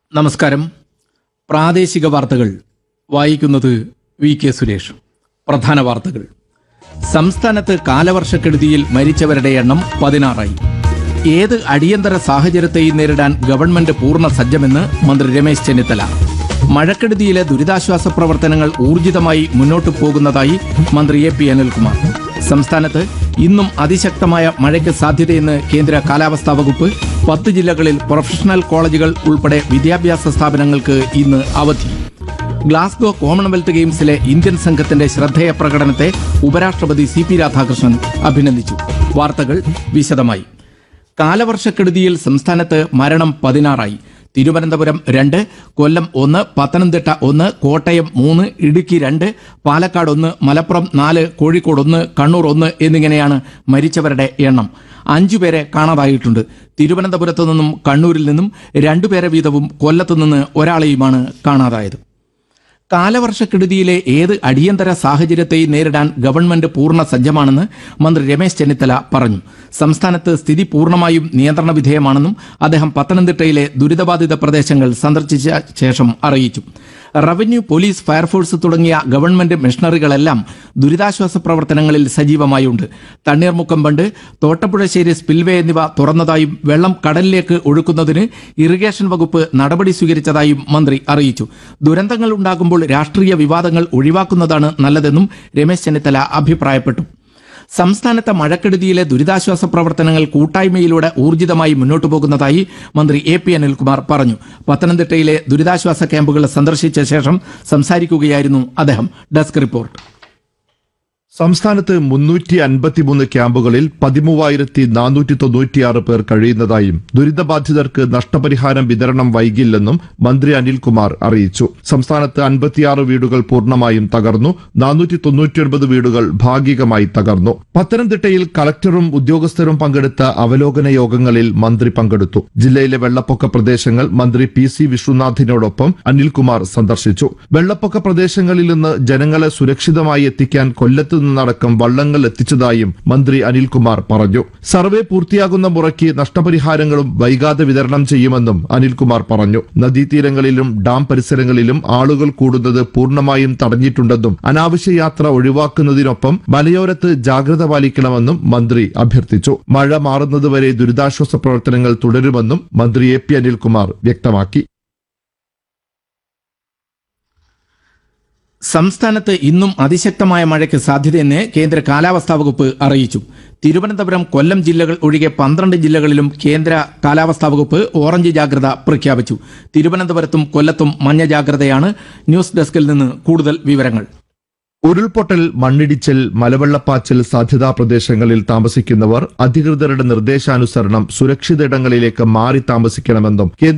നമസ്കാരം പ്രാദേശിക വാർത്തകൾ വായിക്കുന്നത് വി കെ സുരേഷ് പ്രധാന വാർത്തകൾ സംസ്ഥാനത്ത് കാലവർഷക്കെടുതിയിൽ മരിച്ചവരുടെ എണ്ണം പതിനാറായി ഏത് അടിയന്തര സാഹചര്യത്തെയും നേരിടാൻ ഗവൺമെന്റ് പൂർണ്ണ സജ്ജമെന്ന് മന്ത്രി രമേശ് ചെന്നിത്തല മഴക്കെടുതിയിലെ ദുരിതാശ്വാസ പ്രവർത്തനങ്ങൾ ഊർജിതമായി മുന്നോട്ടു പോകുന്നതായി മന്ത്രി എ പി അനിൽകുമാർ സംസ്ഥാനത്ത് ഇന്നും അതിശക്തമായ മഴയ്ക്ക് സാധ്യതയെന്ന് കേന്ദ്ര കാലാവസ്ഥാ വകുപ്പ് പത്ത് ജില്ലകളിൽ പ്രൊഫഷണൽ കോളേജുകൾ ഉൾപ്പെടെ വിദ്യാഭ്യാസ സ്ഥാപനങ്ങൾക്ക് ഇന്ന് അവധി ഗ്ലാസ്ഗോ കോമൺവെൽത്ത് ഗെയിംസിലെ ഇന്ത്യൻ സംഘത്തിന്റെ ശ്രദ്ധേയ പ്രകടനത്തെ ഉപരാഷ്ട്രപതി സി പി രാധാകൃഷ്ണൻ അഭിനന്ദിച്ചു വാർത്തകൾ വിശദമായി കാലവർഷക്കെടുതിയിൽ സംസ്ഥാനത്ത് മരണം പതിനാറായി തിരുവനന്തപുരം രണ്ട് കൊല്ലം ഒന്ന് പത്തനംതിട്ട ഒന്ന് കോട്ടയം മൂന്ന് ഇടുക്കി രണ്ട് പാലക്കാട് ഒന്ന് മലപ്പുറം നാല് കോഴിക്കോട് ഒന്ന് കണ്ണൂർ ഒന്ന് എന്നിങ്ങനെയാണ് മരിച്ചവരുടെ എണ്ണം അഞ്ചുപേരെ കാണാതായിട്ടുണ്ട് തിരുവനന്തപുരത്തു നിന്നും കണ്ണൂരിൽ നിന്നും രണ്ടുപേരെ വീതവും കൊല്ലത്തു നിന്ന് ഒരാളെയുമാണ് കാണാതായത് കാലവർഷക്കെടുതിയിലെ ഏത് അടിയന്തര സാഹചര്യത്തെയും നേരിടാൻ ഗവൺമെന്റ് പൂർണ്ണ സജ്ജമാണെന്ന് മന്ത്രി രമേശ് ചെന്നിത്തല പറഞ്ഞു സംസ്ഥാനത്ത് സ്ഥിതി പൂർണ്ണമായും നിയന്ത്രണ വിധേയമാണെന്നും അദ്ദേഹം പത്തനംതിട്ടയിലെ ദുരിതബാധിത പ്രദേശങ്ങൾ സന്ദർശിച്ച ശേഷം അറിയിച്ചു റവന്യൂ പോലീസ് ഫയർഫോഴ്സ് തുടങ്ങിയ ഗവൺമെന്റ് മിഷണറികളെല്ലാം ദുരിതാശ്വാസ പ്രവർത്തനങ്ങളിൽ സജീവമായുണ്ട് തണ്ണീർമുക്കം ബണ്ട് തോട്ടപ്പുഴശ്ശേരി സ്പിൽവേ എന്നിവ തുറന്നതായും വെള്ളം കടലിലേക്ക് ഒഴുക്കുന്നതിന് ഇറിഗേഷൻ വകുപ്പ് നടപടി സ്വീകരിച്ചതായും മന്ത്രി അറിയിച്ചു ദുരന്തങ്ങൾ ഉണ്ടാകുമ്പോൾ രാഷ്ട്രീയ വിവാദങ്ങൾ ഒഴിവാക്കുന്നതാണ് നല്ലതെന്നും രമേശ് ചെന്നിത്തല അഭിപ്രായപ്പെട്ടു സംസ്ഥാനത്തെ മഴക്കെടുതിയിലെ ദുരിതാശ്വാസ പ്രവർത്തനങ്ങൾ കൂട്ടായ്മയിലൂടെ ഊർജിതമായി മുന്നോട്ടു പോകുന്നതായി മന്ത്രി എ പി അനിൽകുമാർ പറഞ്ഞു പത്തനംതിട്ടയിലെ ദുരിതാശ്വാസ ക്യാമ്പുകൾ സന്ദർശിച്ച ശേഷം സംസാരിക്കുകയായിരുന്നു അദ്ദേഹം ഡെസ്ക് റിപ്പോർട്ട് സംസ്ഥാനത്ത് മുന്നൂറ്റി അൻപത്തിമൂന്ന് ക്യാമ്പുകളിൽ പതിമൂവായിരത്തി നാനൂറ്റി തൊണ്ണൂറ്റിയാറ് പേർ കഴിയുന്നതായും ദുരിതബാധിതർക്ക് നഷ്ടപരിഹാരം വിതരണം വൈകില്ലെന്നും മന്ത്രി അനിൽകുമാർ അറിയിച്ചു സംസ്ഥാനത്ത് അൻപത്തിയാറ് വീടുകൾ പൂർണ്ണമായും തകർന്നു നാനൂറ്റി തൊണ്ണൂറ്റിയൊൻപത് വീടുകൾ ഭാഗികമായി തകർന്നു പത്തനംതിട്ടയിൽ കളക്ടറും ഉദ്യോഗസ്ഥരും പങ്കെടുത്ത അവലോകന യോഗങ്ങളിൽ മന്ത്രി പങ്കെടുത്തു ജില്ലയിലെ വെള്ളപ്പൊക്ക പ്രദേശങ്ങൾ മന്ത്രി പി സി വിശ്വനാഥിനോടൊപ്പം അനിൽകുമാർ സന്ദർശിച്ചു വെള്ളപ്പൊക്ക പ്രദേശങ്ങളിൽ നിന്ന് ജനങ്ങളെ സുരക്ഷിതമായി എത്തിക്കാൻ കൊല്ലത്ത് നിന്നടക്കം വള്ളങ്ങൾ എത്തിച്ചതായും മന്ത്രി അനിൽകുമാർ പറഞ്ഞു സർവേ പൂർത്തിയാകുന്ന മുറയ്ക്ക് നഷ്ടപരിഹാരങ്ങളും വൈകാതെ വിതരണം ചെയ്യുമെന്നും അനിൽകുമാർ പറഞ്ഞു നദീതീരങ്ങളിലും ഡാം പരിസരങ്ങളിലും ആളുകൾ കൂടുന്നത് പൂർണ്ണമായും തടഞ്ഞിട്ടുണ്ടെന്നും അനാവശ്യ യാത്ര ഒഴിവാക്കുന്നതിനൊപ്പം മലയോരത്ത് ജാഗ്രത പാലിക്കണമെന്നും മന്ത്രി അഭ്യർത്ഥിച്ചു മഴ മാറുന്നതുവരെ ദുരിതാശ്വാസ പ്രവർത്തനങ്ങൾ തുടരുമെന്നും മന്ത്രി എ പി അനിൽകുമാർ വ്യക്തമാക്കി സംസ്ഥാനത്ത് ഇന്നും അതിശക്തമായ മഴയ്ക്ക് സാധ്യതയെന്ന് കേന്ദ്ര കാലാവസ്ഥാ വകുപ്പ് അറിയിച്ചു തിരുവനന്തപുരം കൊല്ലം ജില്ലകൾ ഒഴികെ പന്ത്രണ്ട് ജില്ലകളിലും കേന്ദ്ര കാലാവസ്ഥാ വകുപ്പ് ഓറഞ്ച് ജാഗ്രത പ്രഖ്യാപിച്ചു തിരുവനന്തപുരത്തും കൊല്ലത്തും മഞ്ഞ ജാഗ്രതയാണ് ന്യൂസ് ഡെസ്കിൽ നിന്ന് കൂടുതൽ വിവരങ്ങൾ ഉരുൾപൊട്ടൽ മണ്ണിടിച്ചൽ മലവെള്ളപ്പാച്ചൽ സാധ്യതാ പ്രദേശങ്ങളിൽ താമസിക്കുന്നവർ അധികൃതരുടെ നിർദ്ദേശാനുസരണം സുരക്ഷിത ഇടങ്ങളിലേക്ക് മാറി താമസിക്കണമെന്നും കേന്ദ്ര